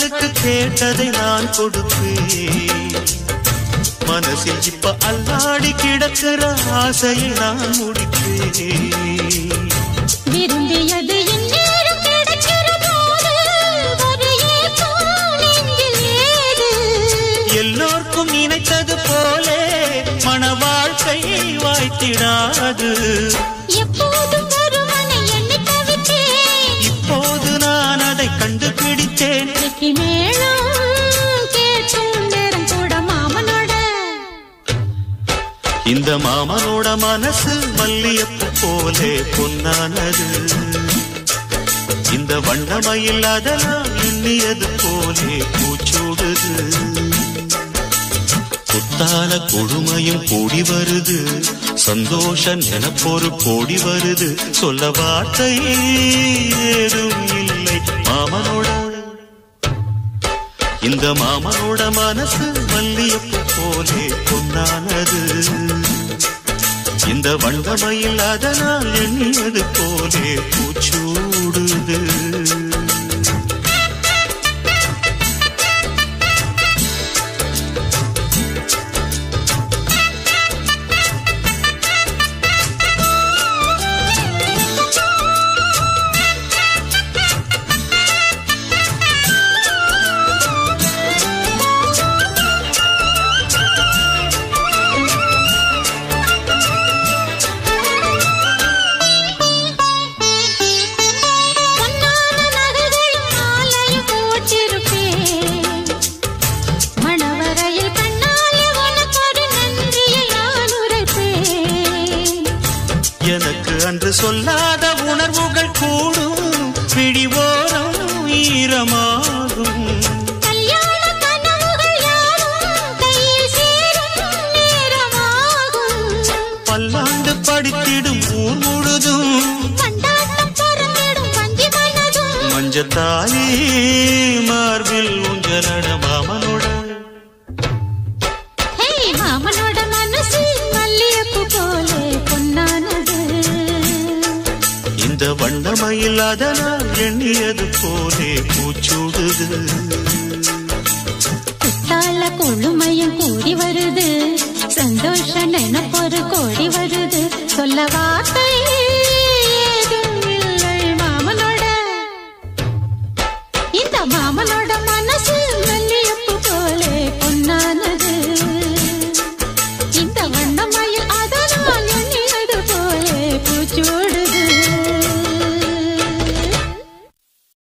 மக்களுக்கு கேட்டதை நான் கொடுப்பேன் மனசில் இப்ப அல்லாடி கிடக்கிற ஆசையை நான் முடிப்பேன் விரும்பியது இந்நேரம் கிடைக்கிற போது ஒரு ஏக்கம் நெஞ்சில் ஏது? எல்லோர்க்கும் நினைத்தது போலே மன வாழ்க்கை வாய்த்திடாது எப்போதும் ஒருவனை எண்ணித் தவித்தேன். இப்போது நான் அதை கண்டுபிடித்தேன் வெற்றி மேளம் கேட்கும் நேரம் கூட மாமனோட இந்த மாமனோட மனசு மல்லியப்பு போலே பொன்னானது இந்த வண்ணமயில் அதெல்லாம் எண்ணியது போலே பூச்சூடுது புத்தான கொடுமையும் கூடி வருது சந்தோஷ நினப்பொரு கோடி வருது சொல்ல வார்த்தை ஏதும் இல்லை மாமனோட இந்த மாமனோட மனசு மல்லியப்பு போலே பொன்னானது இந்த வண்டமையில் அதனால் எண்ணியது போலே பூச்சூடுது பொன்னான நகைகளும் மாலையும் போட்டிருப்பேன். மணவறையில் கண்ணாலே உனக்கொரு நன்றியை நான் உரைப்பேன். எனக்கு அன்று சொல்லாத உணர்வுகள் கூடும் பிடிவோரம் ஈரமாகும் கல்யாண கனவுகள் யாவும் கையில் சேரும் நேரமாகும். பல்லாண்டு படித்திடும் ஊர் முழுதும் கொண்டாட்டம் பறந்திடும் வஞ்சி மனதும். மஞ்சத்தாலி மார்பில் ஊஞ்சலட மாமனோட ஹே, மாமனோட மனசு மல்லிகைப்பூ போலே பொன்னானது இந்த வண்ணமயில் அதனால் எண்ணியது போலே பூச்சூடுது குத்தால கொழுமையும் கூடி வருது சந்தோஷ